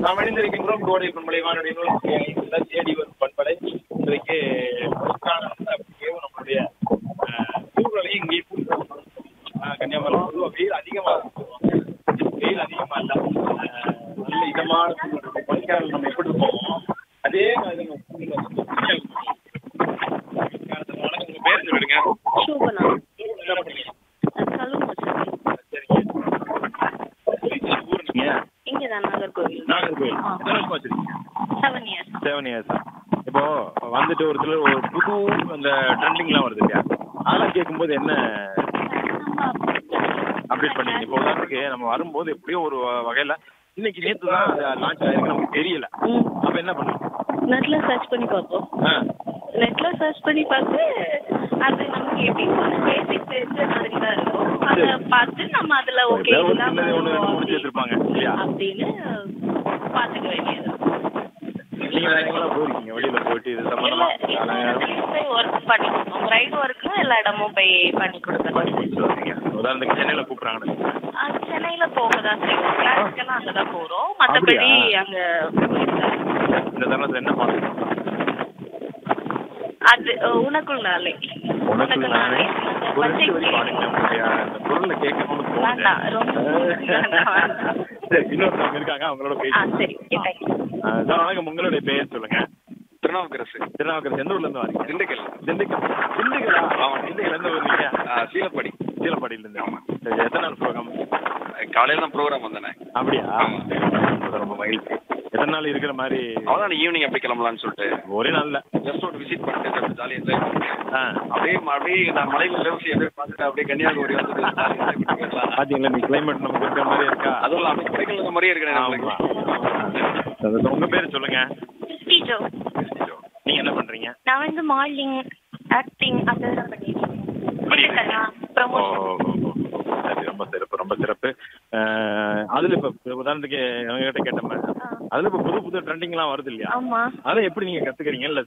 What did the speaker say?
நாம் இணைந்திருக்கின்றோம் கோடை பண்பலை வானொலி நூற்றி ஐந்துல தேடி வரும் பண்பலை இன்றைக்கு மழைக்காலம் வந்து அப்படியே நம்மளுடைய அஹ், சூழ்நிலை இங்கே கன்னியாகுமரி பொதுவாக வெயில் அதிகமா இருக்கும் வெயில் அதிகமா இல்ல அஹ், நல்ல இதமான சூழ்நிலை இருக்கும். மழைக்காலம் நம்ம எப்படி போவோம் அதே மாதிரி நம்ம சூழ்நிலை வந்து புயல் இருக்கும். மழைக்காலத்துல வணக்கம், உங்க பேர் சொல்லிடுங்க சோபனா என்ன பண்றீங்க சலூன் வச்சிருக்கேன் சரிங்க ஊர் நீங்க இங்கே தான் நாகர்கோவில் நாகர்கோவில் ஆ. எத்தனை வருஷமா வச்சிருக்கீங்க செவன் இயர்ஸ் செவன் இயர்ஸ் இப்போ வந்துட்டு ஒரு சிலர் ஒரு புது அந்த ட்ரெண்டிங்லாம் வருது இல்லையா அதெல்லாம் கேட்கும்போது என்ன அப்டேட் பண்ணீங்க இப்போ உதாரணத்துக்கு நம்ம வரும்போது எப்படியோ ஒரு வகையில இன்னைக்கு நேற்று தான் லான்ச் ஆயிருக்கு நமக்கு தெரியல ம் அப்ப என்ன பண்ணுங்க நெட்ல சர்ச் பண்ணி பார்ப்போம் ஆ நெட்ல சர்ச் பண்ணி பார்த்து அது நமக்கு எப்படி ஒரு பேசிக் தெரிஞ்ச மாதிரி தான் இருக்கும் அதை பார்த்து நம்ம அதுல ஓகே ஏதோ ஒரு இதுதான் சின்னது ஒண்ணு வரும் ரெண்டு முடிச்சு வச்சிருப்பாங்க இல்லையா அப்படின்னு பார்த்துக்க வேண்டியது நீங்க வேற எங்கெல்லாம் போயிருக்கீங்க வெளியில போயிட்டு இது இல்ல சம்பந்தமா எல்லா இடத்துலயும் போய் ஒர்க் பண்ணி கொடுப்போம் ரைட் ஒர்க்கும் எல்லா இடமும் போய் பண்ணி கொடுத்துருவோம் சொல்றீங்க உதாரணத்துக்கு சென்னையில கூப்பிடுறாங்க அது சென்னையில போக தான் செய்வோம் கிளாஸ்க்கெல்லாம் அங்கே தான் போகிறோம் மற்றபடி அப்படியா? அங்கே இந்த தருணத்துல என்ன பாடுறோம் அது அஹ், உனக்குள் நாளை உனக்கு நானே அந்த ஒரு பச்சை நிமிஷம் வரைக்கும் பாடுங்க உங்களுடைய அந்த குரல்ல கேட்கணும்னு தோணுது வேண்டாம், ரொம்ப வேண்டாம், வேண்டாம். சரி இன்னொருத்தவங்க இருக்காங்க அவங்களோட ஆ பேசி சரி தேங்க்யூ சார் வணக்கம் உங்களுடைய பெயர் சொல்லுங்க திருநாவுக்கரசு திருநாவுக்கரசு எந்த ஊர்ல இருந்து வரீங்க திண்டுக்கல் திண்டுக்கல் திண்டுக்கலா ஆமா திண்டுக்கல் எந்த ஊர் நீங்க ஆ, சீலப்படி சீலப்பாடியில இருந்து சரி எத்தனை நாள் ப்ரோக்ராம் காலையில தான் ப்ரோக்ராம் வந்தேனே அப்படியா ஆமா. ரொம்ப மகிழ்ச்சி எத்தனை நாள் இருக்கிற மாதிரி அவ்வளோதான் ஈவினிங் அப்படி கிளம்பலாம்னு சொல்லிட்டு ஒரே நாள்ல ஜஸ்ட் ஒரு விசிட் பண்ணிட்டு ஜாலியாக என்ஜாய் பண்ணிட்டு ஆ அப்படியே அப்படியே நான் மலையில லெவசி அப்படியே பார்த்துட்டு அப்படியே கன்னியாகுமரி வந்து jolly ஆ enjoy பண்ணிட்டு போயிடலாம். பாத்தீங்களா நீ கிளைமேட் நமக்கு இருக்கிற மாதிரி இருக்கா அதுவும் இல்லாமல் கொடைக்கானல் மாதிரியே இருக்கிறேன் ஆமா நம்மளுக்கு சரி, உங்க பேர் சொல்லுங்க ஸ்பீச்சோ நீங்க என்ன பண்றீங்க நான் வந்து மாடலிங் ஆக்டிங் அதெல்லாம் பண்ணிருக்கேன் பண்ணிருக்கீங்க? ஓ, ப்ரமோஷன் ஓ, ஓ, ஓ. சரி ரொம்ப சிறப்பு ரொம்ப சிறப்பு அஹ், அதுல இப்ப உதாரணத்துக்கு அவங்க கிட்ட கேட்டோம் அதுல இப்ப புது புது ட்ரெண்டிங் எல்லாம் வருது இல்லையா ஆமா அதை எப்படி நீங்க கத்துக்கிறீங்க இல்ல